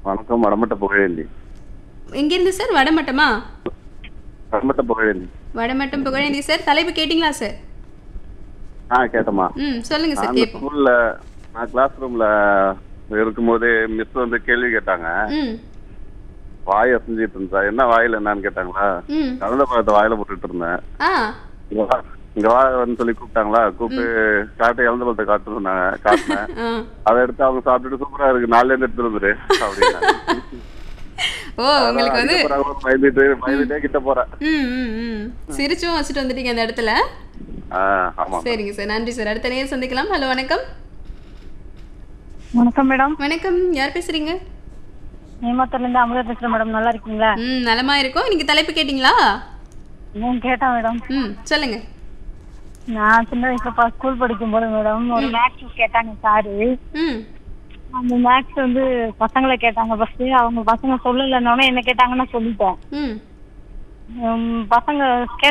வணக்கம் வடமட்ட புகழேந்தி எங்கேருந்து சார் வடமட்டமா வடமட்ட புகழேந்தி வடமட்டம் புகழேந்தி சார் தலைப்பு கேட்டிங்களா சார் ஆ கேட்டம்மா ம் சொல்லுங்க சார் நான் கேட்போம் ஸ்கூல்ல நான் கிளாஸ் ரூம்ல இருக்கும்போது மிஸ் வந்து கேள்வி கேட்டாங்க ம் வாய் அசைஞ்சிட்டு இருந்தா என்ன வாயில என்னன்னு கேட்டாங்களா ம் கலந்த பழத்தை வாயில போட்டுட்டு இருந்தேன் ஆ இங்க வா இங்க வான்னு சொல்லி கூப்பிட்டாங்களா கூப்பிட்டு காட்டு இழந்த பழத்தை காட்டு சொன்னாங்க காட்டினேன் ஆ அதை எடுத்து அவங்க சாப்பிட்டுட்டு சூப்பரா இருக்கு நாலுல இருந்து எடுத்துட்டு வந்துரு அப்படின்னா ஓ உங்களுக்கு வந்து பயந்துட்டு பயந்துட்டே கிட்ட போறேன் ம் ம் ம் சிரிச்சும் வச்சுட்டு வந்துட்டீங்க அந்த இடத்துல ஆ, ஆமா சரிங்க சார் நன்றி சார் அடுத்த நேரம் சந்திக்கலாம் ஹலோ வணக்கம் வணக்கம் மேடம் வணக்கம் யார் பேசுறீங்க நேமாத்தூர்ல இருந்து அமுதா பேசுறேன் மேடம் நல்லா இருக்கீங்களா ம் நலமா இருக்கோம் நீங்க தலைப்பு கேட்டிங்களா நான் கேட்டேன் மேடம் ம் சொல்லுங்க நான் சின்ன வயசுல ஸ்கூல் படிக்கும் போது மேடம் ஒரு மேக்ஸ் கேட்டாங்க சாரு ம் அந்த மேக்ஸ் வந்து பசங்களை கேட்டாங்க ஃபர்ஸ்ட் அவங்க பசங்க சொல்லலைன்னொடனே என்ன கேட்டாங்கன்னு சொல்லிட்டேன் ம் உம், பசங்க